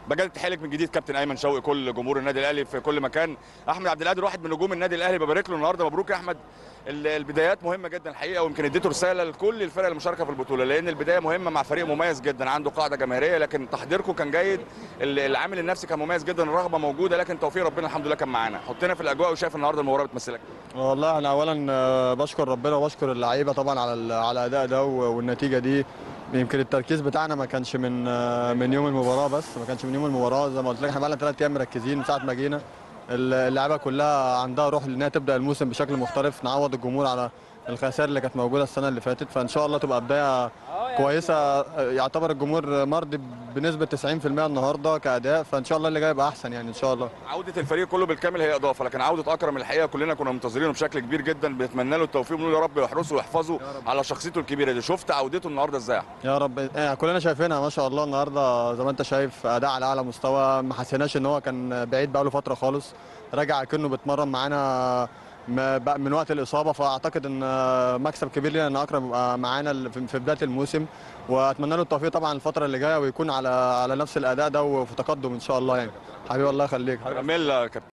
بجد تحيلك من جديد كابتن ايمن شوقي كل جمهور النادي الاهلي في كل مكان احمد عبد القادر واحد من نجوم النادي الاهلي ببارك له النهارده مبروك يا احمد ال- البدايات مهمه جدا الحقيقه ويمكن اديته رساله لكل الفرق المشاركه في البطوله لان البدايه مهمه مع فريق مميز جدا عنده قاعده جماهيريه لكن تحضيركم كان جيد ال- العامل النفسي كان مميز جدا الرغبه موجوده لكن توفيق ربنا الحمد لله كان معانا حطينا في الاجواء وشايف النهارده المباراه بتمثلك والله انا اولا آه، بشكر ربنا وبشكر اللعيبه طبعا على ال- على الاداء ده و- والنتيجه دي يمكن التركيز بتاعنا ما كانش من آه، من يوم المباراه بس ما كانش من يوم المباراه زي ما قلت لك احنا بقالنا ثلاث ايام مركزين من ساعه ما جينا ال- اللعيبه كلها عندها روح انها تبدا الموسم بشكل مختلف نعوض الجمهور على الخسائر اللي كانت موجوده السنه اللي فاتت فان شاء الله تبقى بدايه كويسه آه، يعتبر الجمهور مرضي بنسبه 90% النهارده كاداء فان شاء الله اللي جاي يبقى احسن يعني ان شاء الله عوده الفريق كله بالكامل هي اضافه لكن عوده اكرم الحقيقه كلنا كنا منتظرينه بشكل كبير جدا بنتمنى له التوفيق ونقول يا رب يحرسه ويحفظه على شخصيته الكبيره دي شفت عودته النهارده ازاي يا رب آه، كلنا شايفينها ما شاء الله النهارده زي ما انت شايف اداء على اعلى مستوى ما حسيناش ان هو كان بعيد بقاله فتره خالص رجع كأنه بيتمرن معانا ما- بقى من وقت الاصابه فاعتقد ان آه، مكسب كبير لينا ان اكرم يبقى معانا ال- في في بدايه الموسم واتمنى له التوفيق طبعا الفتره اللي جايه ويكون على على نفس الاداء ده وفي تقدم ان شاء الله يعني حبيبي الله يخليك كمل يا كابتن